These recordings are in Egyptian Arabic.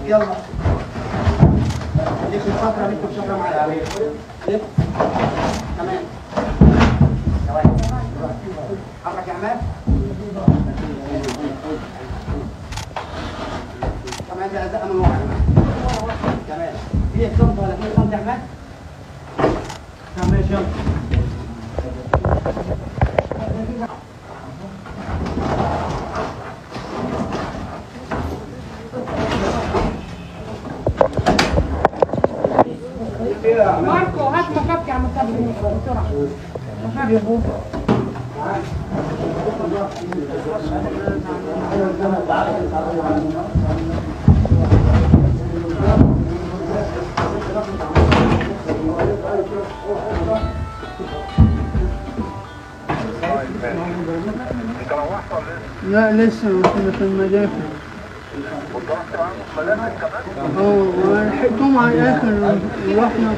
يلا ليك الشفرة ليك الشفرة معايا ليك تمام حرك يا عماد كمان ده أزق من ورا يا عماد تمام في صمت ولا في صمت يا عماد تمام يلا ماركو هات مكبك يا عم صبري بسرعه مكبك يا ابو انت روحت ولا لسه؟ لا لسه كنا في المدافع وضغطت معاهم ملامح كمان؟ اه ولحقتهم على الاخر ورحنا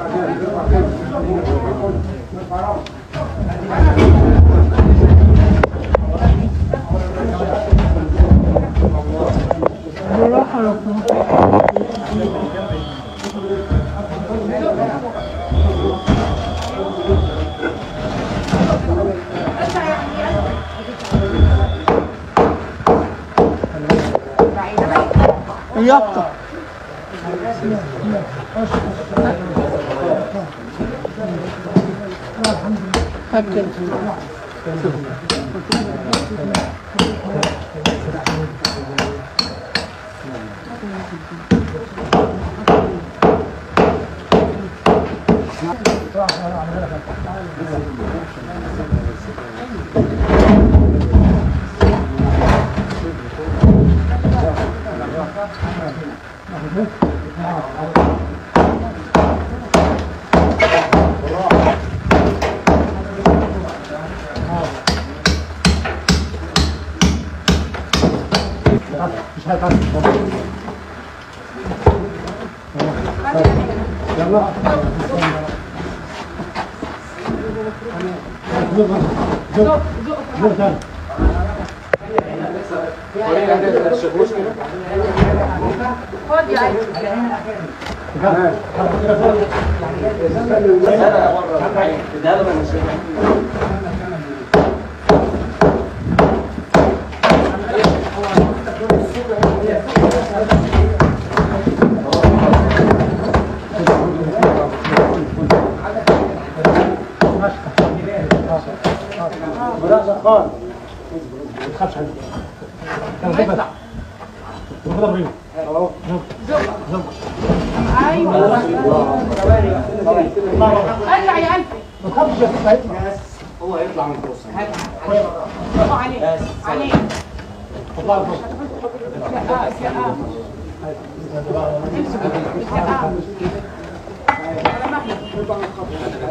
بالراحة لو سمحت. يبقى فكر خد يا عيني ايوه ارجع يا قلبي هو هيطلع من الكرسي برافو عليك عليك سقاء سقاء امسك سقاء على مهلك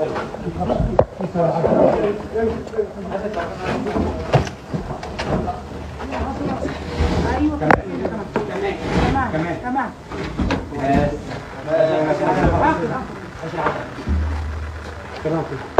ايوه كمان كمان كمان بس آخر، آخر. كمان